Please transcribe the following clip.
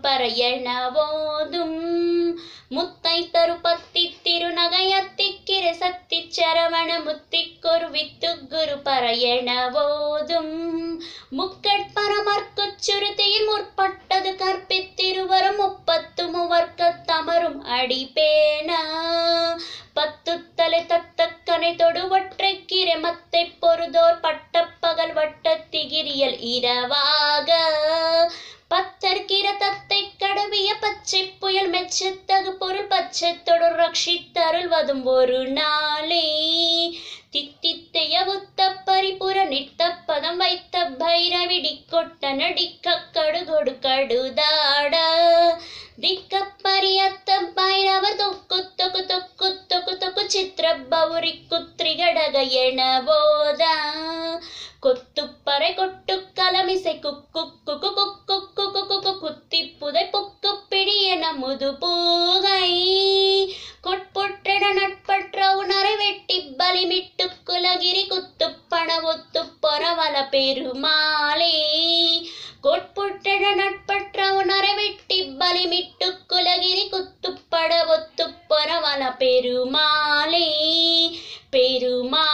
பறையண ஓதும் முத்தை தரு பத்தி திருநகையத்திக்கிற சக்தி சரவண முத்திக்கொரு வித்து குரு பறையண ஓதும் முக்கட்பரமர்க்குச் சுருதியில் முற்பட்டது கற்பித்திருவரும் முப்பத்து மூவர்க்க தமரும் அடிப்பேன பத்து தலை தத்தக்கனை தொடு ஒற்றைக்கிரை மத்தை பொருதோர் பட்டப்பகல் வட்ட திகிரியல் இரவாக பத்தற்கிற தத்தை கடவிய பச்சை புயல் மெச்சத்தகு பொருள் பச்சை தொடர் ரட்சித்தருள்வதும் ஒரு நாளே தித்தித்தைய புத்த பரிபுர நிட்ட பதம் வைத்த பைரவிடி கொட்ட நடிக்க கடுகொடு கடுதாட திக்க பரியத்த பைரவர் தொக்கு தொக்கு தொக்கு தொக்கு தொக்கு சித்திர பௌரி குத்ரிகடக என போத கொத்துப்பறை கொட்டு கலமிசை குக்கு குக்கு குக்கு குக்கு குக்கு குத்தி புதை புக்கு பிடி என முது பூகை கொட்புற்றென நட்பற்ற உணரை வெட்டி பலிமிட்டு குலகிரி குத்து பண ஒத்து பொறவல பெருமாளே கொட்புற்றென நட்பற்ற உணரை வெட்டி பலிமிட்டு குலகிரி குத்து பட ஒத்து பொறவல பெருமாளே பெருமா